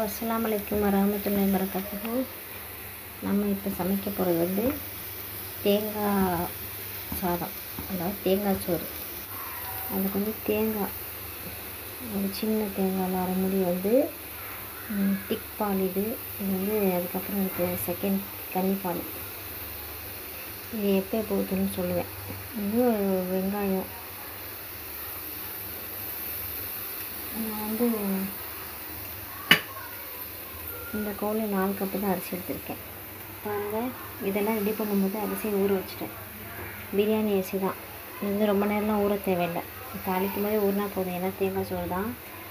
அஸ்ஸலாமு அலைக்கும் வரமத்துல்லாஹி வரகாத்துஹு நம்ம இப்போ சமைக்க போகிறது வந்து தேங்காய் சாதம் அதாவது தேங்காய் சோறு அதுக்கு வந்து தேங்காய் ஒரு சின்ன தேங்காயில் அரை முடி வந்து ம், திக் பால் இது இது வந்து அதுக்கப்புறம் எனக்கு செகண்ட் கன்னிப்பால் இது எப்போ எப்போ ஊற்றணும்னு சொல்லுவேன் இது வெங்காயம் நான் வந்து இந்த கோலில் நாலு கப்பு தான் அரிசி எடுத்திருக்கேன் பாருங்கள் இதெல்லாம் ரெடி பண்ணும்போது அரிசியை ஊற வச்சுட்டேன் பிரியாணி அரிசி தான் இது வந்து ரொம்ப நேரம்லாம் ஊற தேவையில்லை தாளிக்கும் போதே ஊறினா போதும் ஏன்னா தேங்காய் சோறு தான்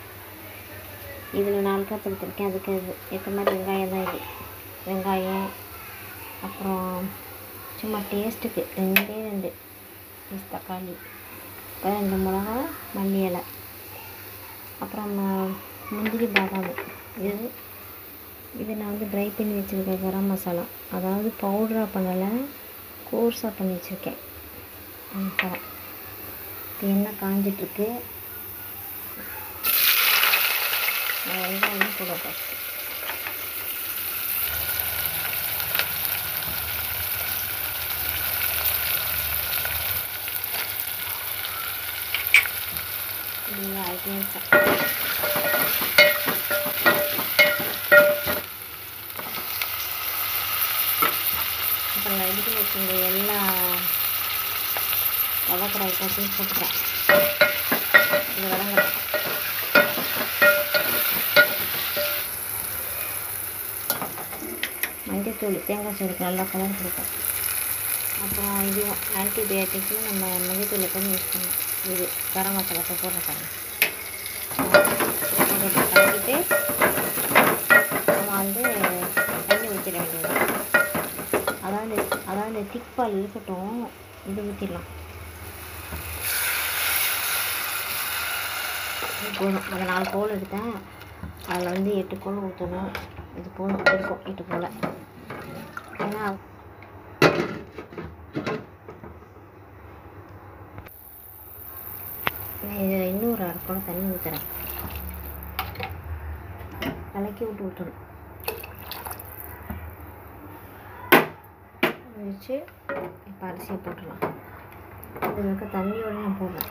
இதில் நாலு கப் எடுத்திருக்கேன் அதுக்கு இது ஏற்ற மாதிரி வெங்காயம் தான் இது வெங்காயம் அப்புறம் சும்மா டேஸ்ட்டுக்கு ரெண்டே ரெண்டு பீஸ் தக்காளி அப்புறம் ரெண்டு மிளகா மல்லி இலை அப்புறம் ம- முந்திரி பாதாம் இது இது நான் வந்து ட்ரை பண்ணி வச்சுருக்கேன் கரம் மசாலா அதாவது பவுடராக பண்ணலை கோர்ஸாக பண்ணி வச்சுருக்கேன் மசாலா இப்போ எண்ணெய் காஞ்சிட்ருக்கு நான் வெங்காயம் போட ஃபஸ்ட்டு இது ஆகிட்டே இருக்கேன் அப்புறம் நான் எடுத்து வச்சுருந்த எல்லா வதக்கிற ஐட்டத்தையும் போட்டுட்டேன் இது வதங்கட்டும் மஞ்சத்தூள் தேங்காய் சோறுக்கு நல்லா கலர் கொடுக்கும் அப்புறம் இதுவும் ஆன்டிபயோட்டிக்ஸில் நம்ம மஞ்சத்தூள் எப்பவுமே யூஸ் பண்ணணும் இது கரம் மசாலா இப்போ போடுற பாருங்க போட்டு கலக்கிட்டு நம்ம வந்து தண்ணி ஊற்றிட வேண்டியது அதாவது அதாவது இந்த திக்பால் இருக்கட்டும் இது ஊற்றிடலாம் இது போதும் அதை நாலு கோல் எடுத்தேன் அதில் வந்து எட்டு கோல் ஊற்றணும் இது போதும் இருக்கும் எட்டு போல் ஏன்னா நான் இதில் இன்னும் ஒரு அரை குடம் தண்ணி ஊற்றுறேன் கலக்கி விட்டு ஊற்றணும் வச்சு இப்போ அரிசியை போட்டுடலாம் இதில் இருக்க தண்ணியோட நான் போடுறேன்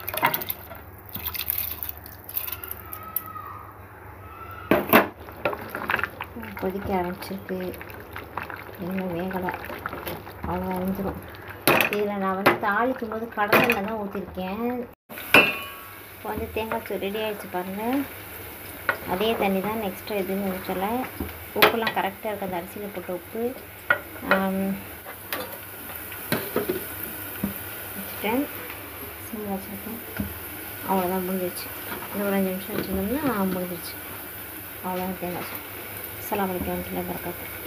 கொதிக்க ஆரம்பிச்சிருக்கு இன்னும் வேகலை அவ்வளோ அழிஞ்சிடும் இதில் நான் வந்து தாளிக்கும் போது கடலில் தான் ஊற்றிருக்கேன் இப்போ வந்து தேங்காய் சோறு ரெடி ஆகிடுச்சு பாருங்கள் அதே தண்ணி தான் நெக்ஸ்ட்டு எதுவும் ஊற்றலை உப்புலாம் கரெக்டாக இருக்குது அந்த அரிசியில் போட்ட உப்பு ஆம், வச்சுட்டேன் சிம்மில் வச்சுருக்கேன் அவ்வளோதான் முடிஞ்சிருச்சு இன்னும் ஒரு அஞ்சு நிமிஷம் வச்சுருந்தோம்னா முடிஞ்சிருச்சு அவ்வளோதான் தேங்காய் சோறு அஸ்ஸலாமு அலைக்கும் வரமத்துல்லாஹி வரகாத்துஹு